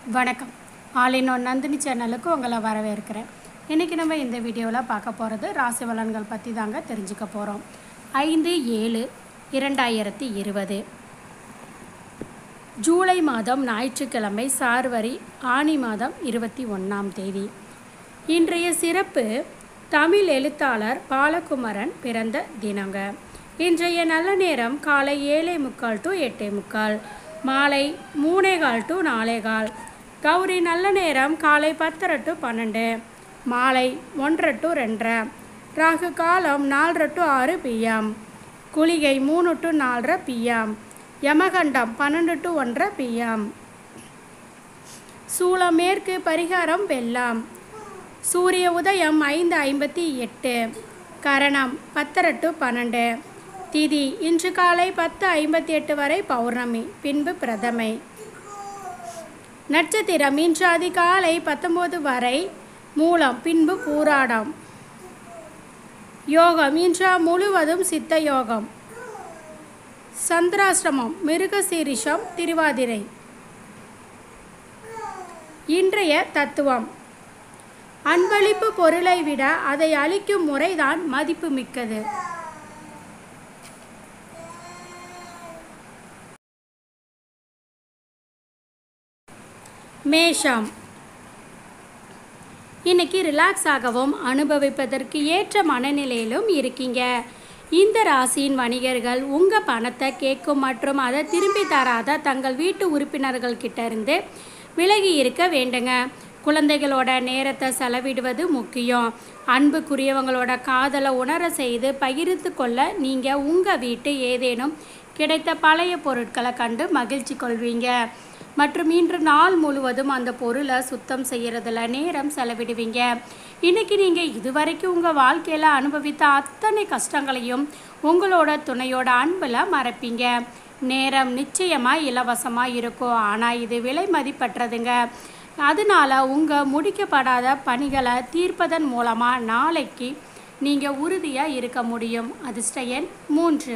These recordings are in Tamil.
வணக்கம் ஆல் இன் ஒன் நந்தினி சேனலுக்கு உங்களை வரவேற்கிறேன் இன்றைக்கி நம்ம இந்த வீடியோவில் பார்க்க போகிறது ராசி பலன்கள் பற்றி தாங்க தெரிஞ்சுக்க போகிறோம் ஐந்து ஏழு இரண்டாயிரத்தி இருபது ஜூலை மாதம் ஞாயிற்றுக்கிழமை சார்வரி ஆனி மாதம் இருபத்தி ஒன்றாம் தேதி இன்றைய சிறப்பு தமிழ் எழுத்தாளர் பாலகுமரன் பிறந்த தினங்க இன்றைய நல்ல நேரம் காலை ஏழே முக்கால் டு எட்டே முக்கால் மாலை மூணே கால் டு நாலே கால் கௌரி நல்ல நேரம் காலை பத்தரை டு பன்னெண்டு மாலை ஒன்றரை டு ரெண்டரை ராகு காலம் நாலரை டு ஆறு பிஎம் குளிகை மூணு டு நாலரை பிஎம் யமகண்டம் பன்னெண்டு டு ஒன்றரை பிஎம் சூளம் மேற்கு பரிகாரம் வெள்ளம் சூரிய உதயம் ஐந்து ஐம்பத்தி எட்டு கரணம் பத்தரை டு பன்னெண்டு திதி இன்று காலை பத்து ஐம்பத்தி எட்டு வரை பௌர்ணமி பின்பு பிரதமை நட்சத்திரம் இன்று அதிகாலை பத்தொன்பது வரை மூலம் பின்பு பூராடம் யோகம் இன்று முழுவதும் சித்த யோகம் சந்திராசிரமம் மிருகசீரிஷம் திருவாதிரை இன்றைய தத்துவம் அன்பளிப்பு பொருளை விட அதை அளிக்கும் முறைதான் மதிப்பு மிக்கது மேஷம் இன்னைக்கு ரிலாக்ஸ் ஆகவும் அனுபவிப்பதற்கு ஏற்ற மனநிலையிலும் இருக்கீங்க இந்த ராசியின் வணிகர்கள் உங்கள் பணத்தை கேட்கும் மற்றும் அதை திரும்பி தராத தங்கள் வீட்டு உறுப்பினர்கள் கிட்ட இருந்து விலகி இருக்க வேண்டுங்க குழந்தைகளோட நேரத்தை செலவிடுவது முக்கியம் அன்புக்குரியவங்களோட காதலை உணர செய்து பகிர்ந்து கொள்ள நீங்கள் உங்கள் வீட்டு ஏதேனும் கிடைத்த பழைய பொருட்களை கண்டு மகிழ்ச்சி கொள்வீங்க மற்றும் இன்று நாள் முழுவதும் அந்த பொருளை சுத்தம் செய்கிறதுல நேரம் செலவிடுவீங்க இன்னைக்கு நீங்கள் இதுவரைக்கும் உங்கள் வாழ்க்கையில் அனுபவித்த அத்தனை கஷ்டங்களையும் உங்களோட துணையோட அன்பில் மறப்பீங்க நேரம் நிச்சயமாக இலவசமாக இருக்கும் ஆனால் இது விலை மதிப்பற்றதுங்க அதனால உங்கள் முடிக்கப்படாத பணிகளை தீர்ப்பதன் மூலமாக நாளைக்கு நீங்கள் உறுதியாக இருக்க முடியும் அதிர்ஷ்ட எண் மூன்று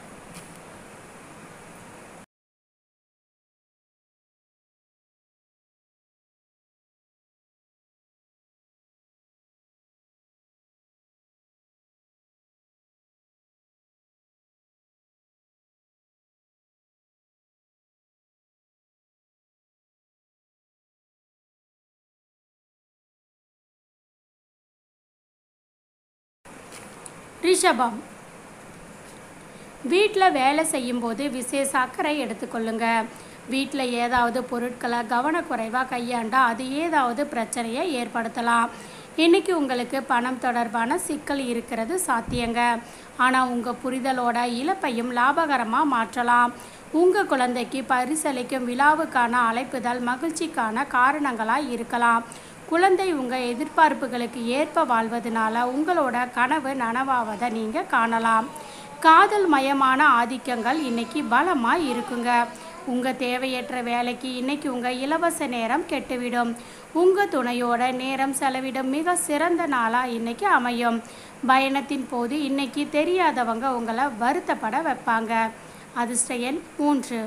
ரிஷபம் வீட்டில் வேலை செய்யும்போது விசேஷ அக்கறை எடுத்துக்கொள்ளுங்க வீட்டில் ஏதாவது பொருட்களை கவனக்குறைவாக கையாண்டா அது ஏதாவது பிரச்சனையை ஏற்படுத்தலாம் இன்னைக்கு உங்களுக்கு பணம் தொடர்பான சிக்கல் இருக்கிறது சாத்தியங்க ஆனால் உங்கள் புரிதலோட இழப்பையும் லாபகரமாக மாற்றலாம் உங்கள் குழந்தைக்கு பரிசளிக்கும் விழாவுக்கான அழைப்புதல் மகிழ்ச்சிக்கான காரணங்களாக இருக்கலாம் குழந்தை உங்கள் எதிர்பார்ப்புகளுக்கு ஏற்ப வாழ்வதனால உங்களோட கனவு நனவாவதை நீங்கள் காணலாம் காதல் மயமான ஆதிக்கங்கள் இன்னைக்கு பலமாக இருக்குங்க உங்கள் தேவையற்ற வேலைக்கு இன்னைக்கு உங்கள் இலவச நேரம் கெட்டுவிடும் உங்கள் துணையோட நேரம் செலவிடும் மிக சிறந்த நாளாக இன்னைக்கு அமையும் பயணத்தின் போது இன்னைக்கு தெரியாதவங்க உங்களை வருத்தப்பட வைப்பாங்க அதிர்ஷ்ட எண் மூன்று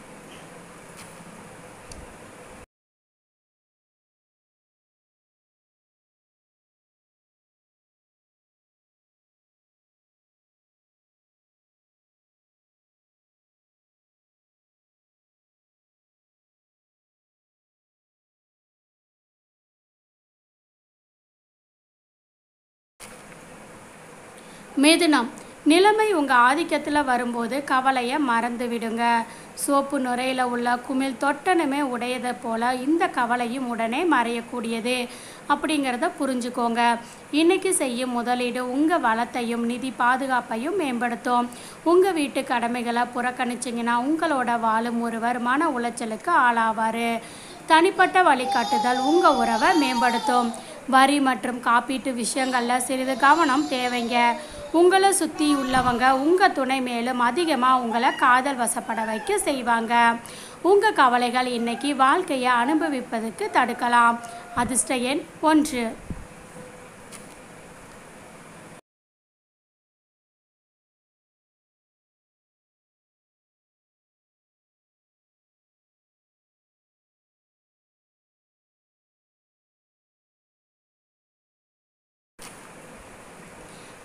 மிதுனம் நிலைமை உங்கள் ஆதிக்கத்தில் வரும்போது கவலையை மறந்து விடுங்க சோப்பு நுரையில் உள்ள குமிழ் தொட்டனுமே உடையதை போல் இந்த கவலையும் உடனே மறையக்கூடியது அப்படிங்கிறத புரிஞ்சுக்கோங்க இன்னைக்கு செய்யும் முதலீடு உங்கள் வளத்தையும் நிதி பாதுகாப்பையும் மேம்படுத்தும் உங்கள் வீட்டு கடமைகளை புறக்கணிச்சிங்கன்னா உங்களோட வாழும் ஒருவர் மன உளைச்சலுக்கு ஆளாவார் தனிப்பட்ட வழிகாட்டுதல் உங்கள் உறவை மேம்படுத்தும் வரி மற்றும் காப்பீட்டு விஷயங்களில் சிறிது கவனம் தேவைங்க உங்களை சுற்றி உள்ளவங்க உங்கள் துணை மேலும் அதிகமாக உங்களை காதல் வசப்பட வைக்க செய்வாங்க உங்கள் கவலைகள் இன்னைக்கு வாழ்க்கையை அனுபவிப்பதற்கு தடுக்கலாம் அதிர்ஷ்ட எண் ஒன்று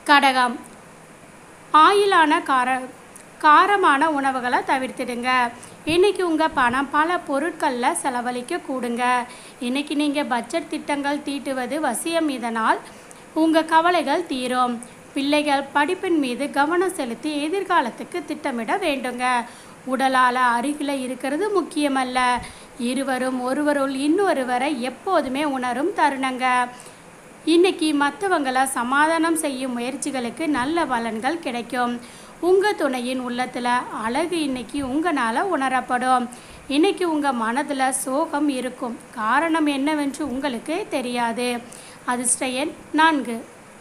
கடகம் ஆயிலான கார காரமான உணவுகளை தவிர்த்திடுங்க இன்னைக்கு உங்கள் பணம் பல பொருட்களில் செலவழிக்க கூடுங்க இன்னைக்கு நீங்கள் பட்ஜெட் திட்டங்கள் தீட்டுவது வசியம் இதனால் உங்கள் கவலைகள் தீரும் பிள்ளைகள் படிப்பின் மீது கவனம் செலுத்தி எதிர்காலத்துக்கு திட்டமிட வேண்டுங்க உடலால் அருகில் இருக்கிறது முக்கியமல்ல இருவரும் ஒருவருள் இன்னொருவரை எப்போதுமே உணரும் தருணங்க இன்னைக்கு மற்றவங்களை சமாதானம் செய்யும் முயற்சிகளுக்கு நல்ல பலன்கள் கிடைக்கும் உங்கள் துணையின் உள்ளத்தில் அழகு இன்னைக்கு உங்களால் உணரப்படும் இன்னைக்கு உங்கள் மனதில் சோகம் இருக்கும் காரணம் என்னவென்று உங்களுக்கு தெரியாது அதிர்ஷ்ட எண் நான்கு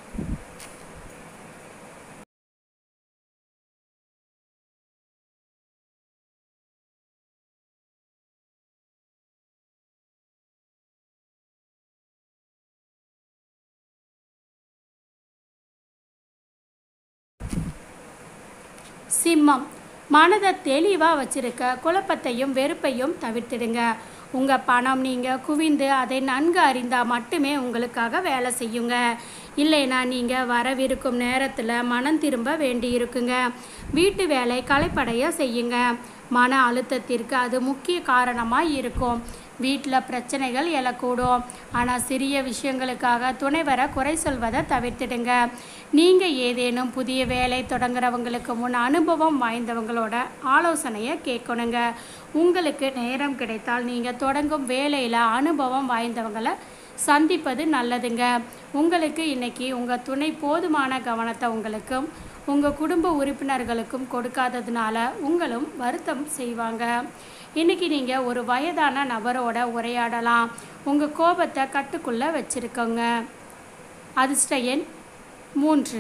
சிம்மம் மனதை தெளிவாக வச்சிருக்க குழப்பத்தையும் வெறுப்பையும் தவிர்த்திடுங்க உங்கள் பணம் நீங்கள் குவிந்து அதை நன்கு அறிந்தால் மட்டுமே உங்களுக்காக வேலை செய்யுங்க இல்லைனா நீங்கள் வரவிருக்கும் நேரத்தில் மனம் திரும்ப வேண்டியிருக்குங்க வீட்டு வேலை களைப்படைய செய்யுங்க மன அழுத்தத்திற்கு அது முக்கிய காரணமாக இருக்கும் வீட்டில் பிரச்சனைகள் எழக்கூடும் ஆனால் சிறிய விஷயங்களுக்காக துணைவரை குறை சொல்வதை தவிர்த்திடுங்க நீங்கள் ஏதேனும் புதிய வேலை தொடங்குறவங்களுக்கு முன் அனுபவம் வாய்ந்தவங்களோட ஆலோசனையை கேட்கணுங்க உங்களுக்கு நேரம் கிடைத்தால் நீங்கள் தொடங்கும் வேலையில் அனுபவம் வாய்ந்தவங்களை சந்திப்பது நல்லதுங்க உங்களுக்கு இன்னைக்கு உங்கள் துணை போதுமான கவனத்தை உங்களுக்கும் உங்கள் குடும்ப உறுப்பினர்களுக்கும் கொடுக்காததுனால உங்களும் வருத்தம் செய்வாங்க இன்னைக்கு நீங்கள் ஒரு வயதான நபரோட உரையாடலாம் உங்கள் கோபத்தை கட்டுக்குள்ளே வச்சுருக்கோங்க அதிர்ஷ்ட எண் மூன்று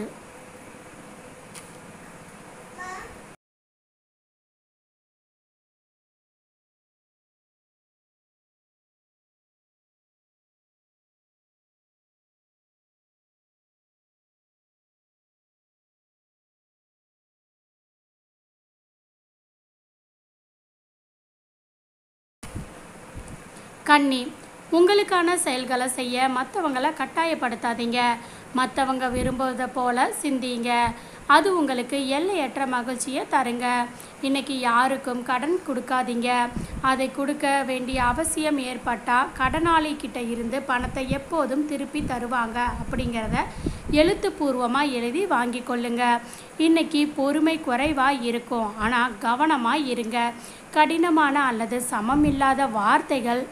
கன்னி உங்களுக்கான செயல்களை செய்ய மற்றவங்களை கட்டாயப்படுத்தாதீங்க மற்றவங்க விரும்புவதை போல சிந்திங்க அது உங்களுக்கு எல்லையற்ற மகிழ்ச்சியை தருங்க இன்னைக்கு யாருக்கும் கடன் கொடுக்காதீங்க அதை கொடுக்க வேண்டிய அவசியம் ஏற்பட்டால் கடனாளி கிட்ட இருந்து பணத்தை எப்போதும் திருப்பி தருவாங்க அப்படிங்கிறத எழுத்துப்பூர்வமாக எழுதி வாங்கி கொள்ளுங்க இன்னைக்கு பொறுமை குறைவாக இருக்கும் ஆனால் கவனமாக இருங்க கடினமான அல்லது சமமில்லாத வார்த்தைகள்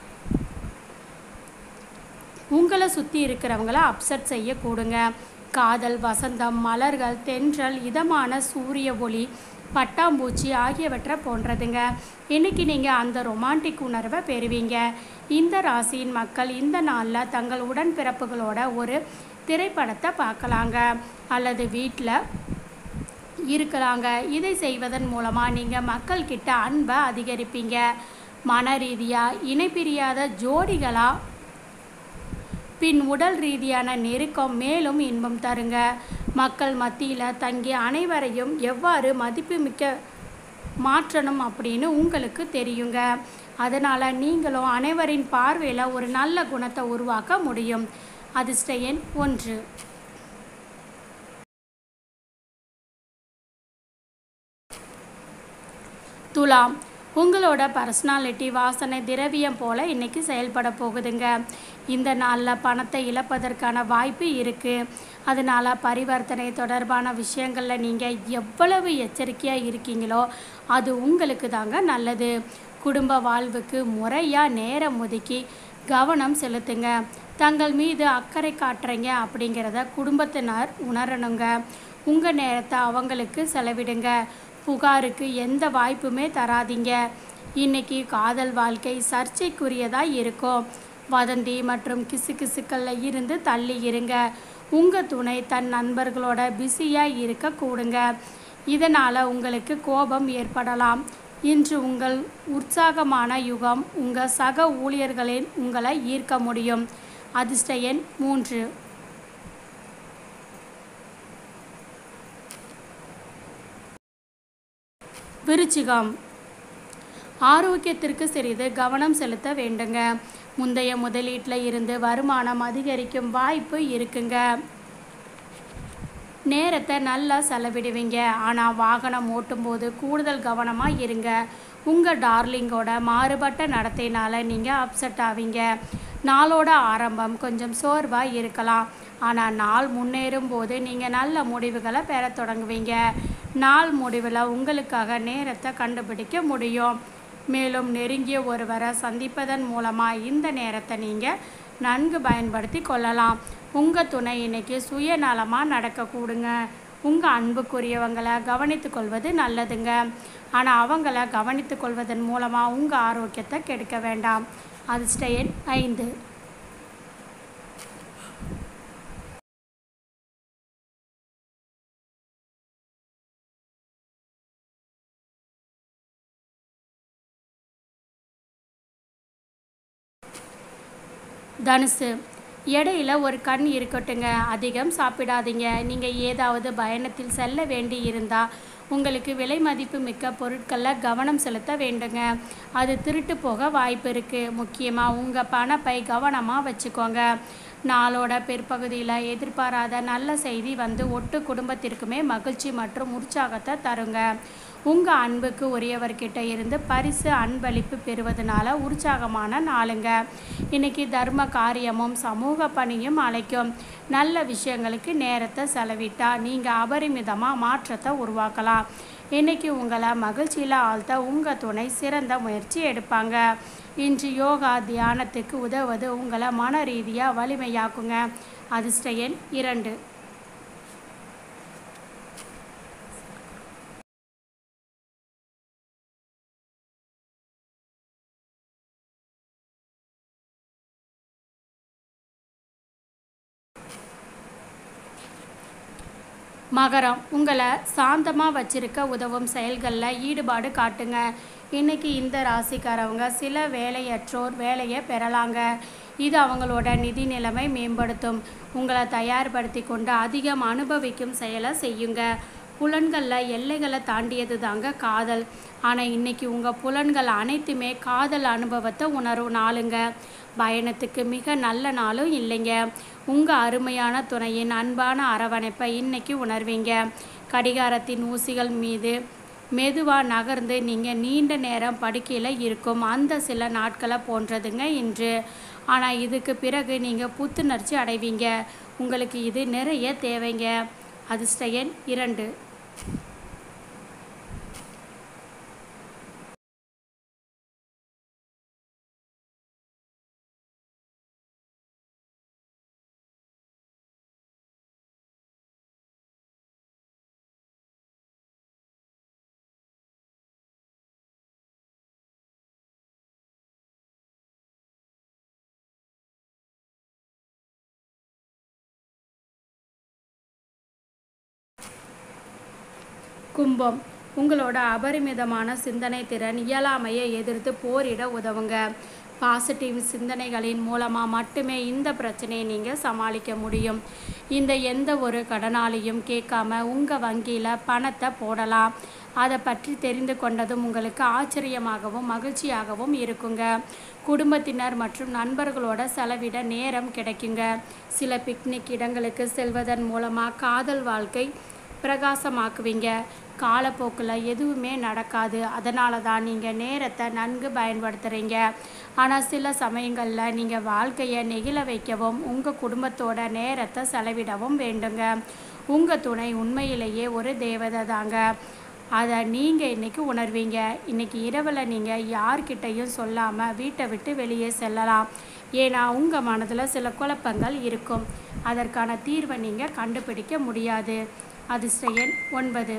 உங்களை சுற்றி இருக்கிறவங்கள அப்செட் செய்யக்கூடுங்க காதல் வசந்தம் மலர்கள் தென்றல் இதமான சூரிய ஒளி பட்டாம்பூச்சி ஆகியவற்றை போன்றதுங்க இன்னைக்கு நீங்கள் அந்த ரொமான்டிக் உணர்வை பெறுவீங்க இந்த ராசியின் மக்கள் இந்த நாளில் தங்கள் உடன்பிறப்புகளோட ஒரு திரைப்படத்தை பார்க்கலாங்க அல்லது வீட்டில் இருக்கலாங்க இதை செய்வதன் மூலமாக நீங்கள் மக்கள்கிட்ட அன்பை அதிகரிப்பீங்க மன ரீதியாக இணைப்பிரியாத ஜோடிகளாக பின் உடல் ரீதியான நெருக்கம் மேலும் இன்பம் தருங்க மக்கள் மத்தியில் தங்கி அனைவரையும் எவ்வாறு மதிப்புமிக்க மாற்றணும் அப்படின்னு உங்களுக்கு தெரியுங்க அதனால் நீங்களும் அனைவரின் பார்வையில் ஒரு நல்ல குணத்தை உருவாக்க முடியும் அதிர்ஷ்ட எண் ஒன்று துலாம் உங்களோட பர்சனாலிட்டி வாசனை திரவியம் போல் இன்றைக்கி செயல்பட போகுதுங்க இந்த நாளில் பணத்தை இழப்பதற்கான வாய்ப்பு இருக்குது அதனால் பரிவர்த்தனை தொடர்பான விஷயங்களில் நீங்கள் எவ்வளவு எச்சரிக்கையாக இருக்கீங்களோ அது உங்களுக்கு தாங்க நல்லது குடும்ப வாழ்வுக்கு முறையாக நேரம் ஒதுக்கி கவனம் செலுத்துங்க தங்கள் மீது அக்கறை காட்டுறீங்க அப்படிங்கிறத குடும்பத்தினர் உணரணுங்க உங்கள் நேரத்தை அவங்களுக்கு செலவிடுங்க புகாருக்கு எந்த வாய்ப்புமே தராதீங்க இன்னைக்கு காதல் வாழ்க்கை சர்ச்சைக்குரியதாக இருக்கும் வதந்தி மற்றும் கிசுகிசுக்களில் இருந்து தள்ளி இருங்க உங்கள் துணை தன் நண்பர்களோட பிஸியாக இருக்க கூடுங்க இதனால் உங்களுக்கு கோபம் ஏற்படலாம் இன்று உங்கள் உற்சாகமான யுகம் உங்கள் சக ஊழியர்களின் உங்களை ஈர்க்க முடியும் அதிர்ஷ்ட எண் மூன்று விருச்சிகம் ஆரோக்கியத்திற்கு சிறிது கவனம் செலுத்த வேண்டுங்க முந்தைய முதலீட்டில் இருந்து வருமானம் அதிகரிக்கும் வாய்ப்பு இருக்குங்க நேரத்தை நல்லா செலவிடுவீங்க ஆனால் வாகனம் ஓட்டும்போது கூடுதல் கவனமாக இருங்க உங்கள் டார்லிங்கோட மாறுபட்ட நடத்தையினால் நீங்கள் அப்செட் ஆவீங்க நாளோட ஆரம்பம் கொஞ்சம் சோர்வாக இருக்கலாம் ஆனால் நாள் முன்னேறும் போது நீங்கள் நல்ல முடிவுகளை பெற தொடங்குவீங்க நாள் முடிவில் உங்களுக்காக நேரத்தை கண்டுபிடிக்க முடியும் மேலும் நெருங்கிய ஒருவரை சந்திப்பதன் மூலமாக இந்த நேரத்தை நீங்கள் நன்கு பயன்படுத்தி கொள்ளலாம் உங்கள் துணை இன்னைக்கு சுயநலமாக நடக்க கூடுங்க உங்கள் அன்புக்குரியவங்களை கவனித்து கொள்வது நல்லதுங்க ஆனால் அவங்கள கவனித்து கொள்வதன் மூலமாக உங்கள் ஆரோக்கியத்தை கெடுக்க வேண்டாம் அதிர்ஷ்ட எண் ஐந்து தனுசு இடையில ஒரு கண் இருக்கட்டுங்க அதிகம் சாப்பிடாதீங்க நீங்கள் ஏதாவது பயணத்தில் செல்ல வேண்டி இருந்தால் உங்களுக்கு விலை மதிப்பு மிக்க பொருட்களில் கவனம் செலுத்த வேண்டுங்க அது திருட்டு போக வாய்ப்பு இருக்குது முக்கியமாக உங்கள் பணப்பை கவனமாக வச்சுக்கோங்க நாளோட பிற்பகுதியில் எதிர்பாராத நல்ல செய்தி வந்து ஒட்டு குடும்பத்திற்குமே மகிழ்ச்சி மற்றும் உற்சாகத்தை தருங்க உங்கள் அன்புக்கு உரியவர்கிட்ட இருந்து பரிசு அன்பளிப்பு பெறுவதனால உற்சாகமான நாளுங்க இன்னைக்கு தர்ம காரியமும் சமூக பணியும் அழைக்கும் நல்ல விஷயங்களுக்கு நேரத்தை செலவிட்டா நீங்கள் அபரிமிதமாக மாற்றத்தை உருவாக்கலாம் இன்னைக்கு உங்களை மகிழ்ச்சியில் ஆழ்த்த உங்கள் துணை சிறந்த முயற்சி எடுப்பாங்க இன்று யோகா தியானத்துக்கு உதவுவது உங்களை மன ரீதியாக வலிமையாக்குங்க அதிர்ஷ்ட எண் இரண்டு மகரம் உங்களை சாந்தமாக வச்சிருக்க உதவும் செயல்களில் ஈடுபாடு காட்டுங்க இன்னைக்கு இந்த ராசிக்காரவங்க சில வேலையற்றோர் வேலையை பெறலாங்க இது அவங்களோட நிதி நிலைமை மேம்படுத்தும் உங்களை தயார்படுத்தி கொண்டு அதிகம் அனுபவிக்கும் செயலை செய்யுங்க புலன்களில் எல்லைகளை தாண்டியது தாங்க காதல் ஆனால் இன்னைக்கு உங்கள் புலன்கள் அனைத்துமே காதல் அனுபவத்தை உணரும் நாளுங்க பயணத்துக்கு மிக நல்ல நாளும் இல்லைங்க உங்கள் அருமையான துணையின் அன்பான அரவணைப்பை இன்னைக்கு உணர்வீங்க கடிகாரத்தின் ஊசிகள் மீது மெதுவாக நகர்ந்து நீங்கள் நீண்ட நேரம் படுக்கையில் இருக்கும் அந்த சில நாட்களை போன்றதுங்க இன்று ஆனால் இதுக்கு பிறகு நீங்கள் புத்துணர்ச்சி அடைவீங்க உங்களுக்கு இது நிறைய தேவைங்க அதிர்ஷ்ட எண் இரண்டு கும்பம் உங்களோட அபரிமிதமான சிந்தனை திறன் இயலாமையை எதிர்த்து போரிட உதவுங்க பாசிட்டிவ் சிந்தனைகளின் மூலமாக மட்டுமே இந்த பிரச்சனையை நீங்கள் சமாளிக்க முடியும் இந்த எந்த ஒரு கடனாளியும் கேட்காம உங்கள் வங்கியில் பணத்தை போடலாம் அதை பற்றி தெரிந்து கொண்டதும் உங்களுக்கு ஆச்சரியமாகவும் மகிழ்ச்சியாகவும் இருக்குங்க குடும்பத்தினர் மற்றும் நண்பர்களோட செலவிட நேரம் கிடைக்குங்க சில பிக்னிக் இடங்களுக்கு செல்வதன் மூலமாக காதல் வாழ்க்கை பிரகாசமாக்குவீங்க காலப்போக்கில் எதுவுமே நடக்காது அதனால தான் நீங்கள் நேரத்தை நன்கு பயன்படுத்துகிறீங்க ஆனால் சில சமயங்களில் நீங்கள் வாழ்க்கையை நெகிழ வைக்கவும் உங்கள் குடும்பத்தோட நேரத்தை செலவிடவும் வேண்டுங்க உங்கள் துணை உண்மையிலேயே ஒரு தேவதை தாங்க அதை நீங்கள் இன்றைக்கி உணர்வீங்க இன்றைக்கி இரவில் நீங்கள் யார்கிட்டையும் சொல்லாமல் வீட்டை விட்டு வெளியே செல்லலாம் ஏன்னா உங்கள் மனதில் சில குழப்பங்கள் இருக்கும் அதற்கான தீர்வை நீங்கள் கண்டுபிடிக்க முடியாது அதிர்ஷ்ட எண் ஒன்பது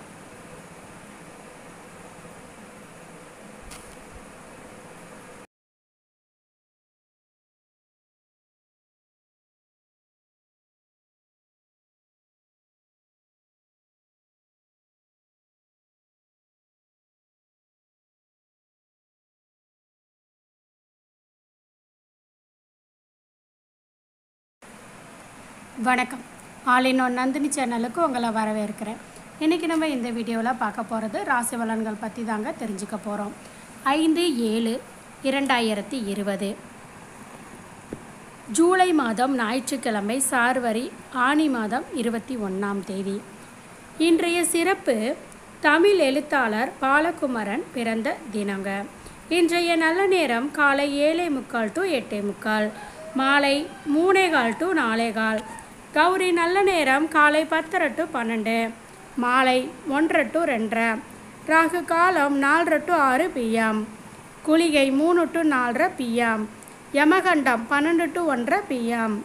வணக்கம் ஆலினோன் நந்தினி சேனலுக்கு உங்களை வரவேற்கிறேன் இன்றைக்கி நம்ம இந்த வீடியோவில் பார்க்க போகிறது ராசி பலன்கள் பற்றி தாங்க தெரிஞ்சுக்க போகிறோம் ஐந்து ஏழு இரண்டாயிரத்தி இருபது ஜூலை மாதம் ஞாயிற்றுக்கிழமை சார்வரி ஆனி மாதம் இருபத்தி ஒன்றாம் தேதி இன்றைய சிறப்பு தமிழ் எழுத்தாளர் பாலகுமரன் பிறந்த தினங்க இன்றைய நல்ல நேரம் காலை ஏழே முக்கால் டு எட்டே முக்கால் மாலை மூணே கால் டு நாலே கால் கௌரி நல்ல நேரம் காலை பத்தரை டு பன்னெண்டு மாலை ஒன்றரை டு ரெண்டரை ராகு காலம் நாலரை டு ஆறு பிஎம் குளிகை மூணு டு நாலரை பிஎம் யமகண்டம் பன்னெண்டு டு ஒன்றரை பிஎம்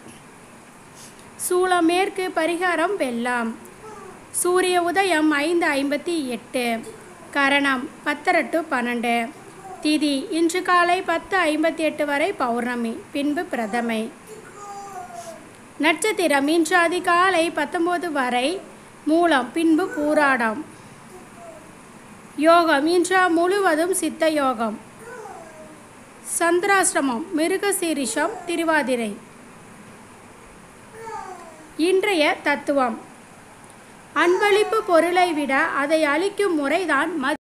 சூளம் மேற்கு பரிகாரம் வெள்ளம் சூரிய உதயம் ஐந்து ஐம்பத்தி எட்டு கரணம் பத்தரை டு பன்னெண்டு திதி இன்று காலை பத்து ஐம்பத்தி எட்டு வரை பௌர்ணமி பின்பு பிரதமை நட்சத்திரம் இன்று அதிகாலை பத்தொம்போது வரை மூலம் பின்பு பூராடம் யோகம் இன்று முழுவதும் சித்த யோகம் சந்திராசிரமம் மிருகசீரிஷம் திருவாதிரை இன்றைய தத்துவம் அன்பளிப்பு பொருளை விட அதை அளிக்கும் முறைதான் மதி